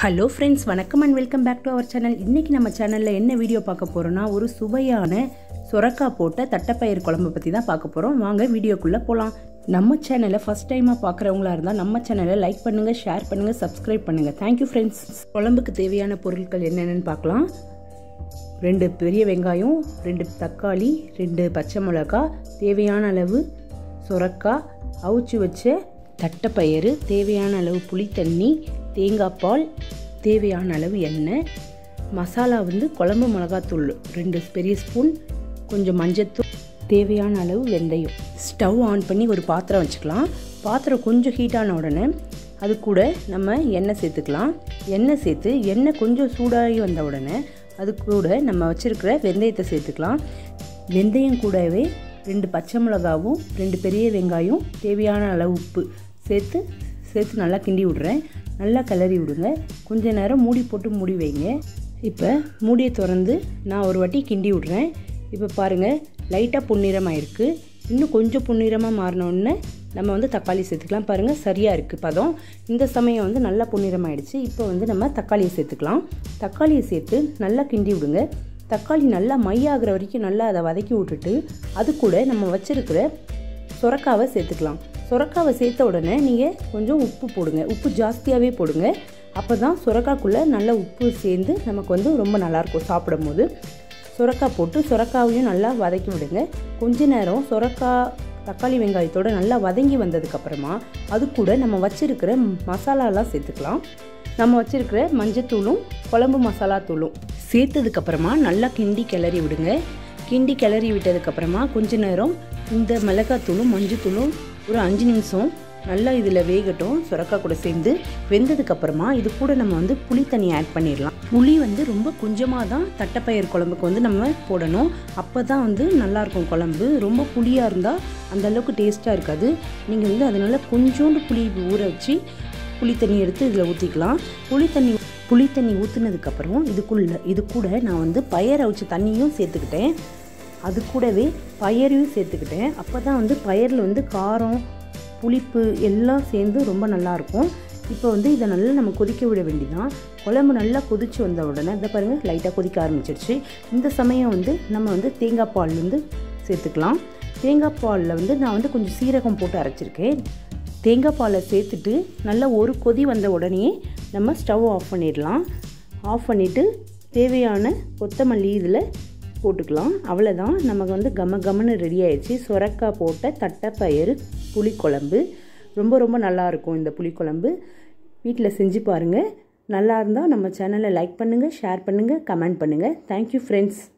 hello friends வணக்கம் and welcome back to our channel இன்றைக்கி நம்ம சேனலில் என்ன வீடியோ பார்க்க போகிறோன்னா ஒரு சுவையான சொரக்காய் போட்ட தட்டைப்பயிர் குழம்பு பற்றி தான் பார்க்க போகிறோம் வாங்க வீடியோக்குள்ளே போகலாம் நம்ம சேனலை ஃபஸ்ட் டைமாக பார்க்குறவங்களா இருந்தால் நம்ம சேனலை லைக் பண்ணுங்கள் ஷேர் பண்ணுங்கள் சப்ஸ்கிரைப் பண்ணுங்கள் தேங்க்யூ ஃப்ரெண்ட்ஸ் குழம்புக்கு தேவையான பொருட்கள் என்னென்னு பார்க்கலாம் ரெண்டு பெரிய வெங்காயம் ரெண்டு தக்காளி ரெண்டு பச்சை மிளகா தேவையான அளவு சொரக்காய் அவிச்சு வச்ச தட்டைப்பயிறு தேவையான அளவு புளித்தண்ணி தேங்காய் பால் தேவையான அளவு எண்ணெய் மசாலா வந்து குழம்பு மிளகாத்தூள் ரெண்டு பெரிய ஸ்பூன் கொஞ்சம் மஞ்சத்தூள் தேவையான அளவு வெந்தயம் ஸ்டவ் ஆன் பண்ணி ஒரு பாத்திரம் வச்சுக்கலாம் பாத்திரம் கொஞ்சம் ஹீட் ஆன உடனே அது கூட நம்ம எண்ணெய் சேர்த்துக்கலாம் எண்ணெய் சேர்த்து எண்ணெய் கொஞ்சம் சூடாகி வந்த உடனே அது கூட நம்ம வச்சுருக்கிற வெந்தயத்தை சேர்த்துக்கலாம் வெந்தயம் கூடவே ரெண்டு பச்சை மிளகாவும் ரெண்டு பெரிய வெங்காயம் தேவையான அளவு உப்பு சேர்த்து சேர்த்து நல்லா கிண்டி விட்றேன் நல்லா கிளறி விடுங்க கொஞ்ச நேரம் மூடி போட்டு மூடி வைங்க இப்போ மூடியை திறந்து நான் ஒரு வாட்டி கிண்டி விட்றேன் இப்போ பாருங்கள் லைட்டாக பொன்னிறமாக இருக்குது இன்னும் கொஞ்சம் பொன்னிறமாக மாறினோடனே நம்ம வந்து தக்காளி சேர்த்துக்கலாம் பாருங்கள் சரியாக இருக்குது பதம் இந்த சமயம் வந்து நல்லா பொன்னிறமாயிடுச்சு இப்போ வந்து நம்ம தக்காளியை சேர்த்துக்கலாம் தக்காளியை சேர்த்து நல்லா கிண்டி விடுங்க தக்காளி நல்லா மையாகிற வரைக்கும் நல்லா அதை வதக்கி விட்டுட்டு அது கூட நம்ம வச்சுருக்கிற சொரக்காவை சேர்த்துக்கலாம் சொரக்காவை சேர்த்த உடனே நீங்கள் கொஞ்சம் உப்பு போடுங்க உப்பு ஜாஸ்தியாகவே போடுங்க அப்போ தான் சுரக்காக்குள்ளே நல்ல உப்பு சேர்ந்து நமக்கு வந்து ரொம்ப நல்லாயிருக்கும் சாப்பிடும் போது சுரக்காய் போட்டு சுரக்காவையும் நல்லா வதக்கி விடுங்க கொஞ்ச நேரம் சுரக்காய் தக்காளி வெங்காயத்தோடு நல்லா வதங்கி வந்ததுக்கப்புறமா அது கூட நம்ம வச்சுருக்கிற மசாலாலாம் சேர்த்துக்கலாம் நம்ம வச்சுருக்கிற மஞ்சத்தூளும் குழம்பு மசாலா தூளும் சேர்த்ததுக்கப்புறமா நல்லா கிண்டி கிளறி விடுங்க கிண்டி கிளறி விட்டதுக்கப்புறமா கொஞ்ச நேரம் இந்த மிளகாத்தூளும் மஞ்சத்தூளும் ஒரு அஞ்சு நிமிஷம் நல்லா இதில் வேகட்டும் சுரக்காய் கூட சேர்ந்து வெந்ததுக்கப்புறமா இது கூட நம்ம வந்து புளி தண்ணி ஆட் பண்ணிடலாம் புளி வந்து ரொம்ப கொஞ்சமாக தான் தட்டைப்பயிர் குழம்புக்கு வந்து நம்ம போடணும் அப்போ தான் வந்து நல்லாயிருக்கும் குழம்பு ரொம்ப புளியாக இருந்தால் அந்த அளவுக்கு டேஸ்ட்டாக இருக்காது நீங்கள் வந்து அதனால் கொஞ்சோண்டு புளி ஊற வச்சு புளி தண்ணி எடுத்து இதில் ஊற்றிக்கலாம் புளி தண்ணி புளி தண்ணி ஊற்றுனதுக்கப்புறம் இதுக்குள்ள இது கூட நான் வந்து பயர் அவிச்ச தண்ணியும் சேர்த்துக்கிட்டேன் அது கூடவே பயரையும் சேர்த்துக்கிட்டேன் அப்போ தான் வந்து பயரில் வந்து காரம் புளிப்பு எல்லாம் சேர்ந்து ரொம்ப நல்லாயிருக்கும் இப்போ வந்து இதை நல்லா நம்ம கொதிக்க விட வேண்டிதான் குழம்பு நல்லா கொதிச்சு வந்த உடனே இதை பாருங்கள் லைட்டாக கொதிக்க ஆரம்பிச்சிருச்சு இந்த சமயம் வந்து நம்ம வந்து தேங்காய் பால் வந்து சேர்த்துக்கலாம் தேங்காய் பாலில் வந்து நான் வந்து கொஞ்சம் சீரகம் போட்டு அரைச்சிருக்கேன் தேங்காய் பாலை சேர்த்துட்டு நல்லா ஒரு கொதி வந்த உடனே நம்ம ஸ்டவ் ஆஃப் பண்ணிடலாம் ஆஃப் பண்ணிவிட்டு தேவையான கொத்தமல்லி இதில் போட்டுக்கலாம் அவ்வளோதான் நமக்கு வந்து கம கமன்னு ரெடி ஆயிடுச்சு சுரக்காய் போட்ட தட்டைப்பயிறு புளிக்குழம்பு ரொம்ப ரொம்ப நல்லாயிருக்கும் இந்த புளிக்குழம்பு வீட்டில் செஞ்சு பாருங்கள் நல்லா இருந்தால் நம்ம சேனலை லைக் பண்ணுங்கள் ஷேர் பண்ணுங்கள் கமெண்ட் பண்ணுங்கள் தேங்க்யூ ஃப்ரெண்ட்ஸ்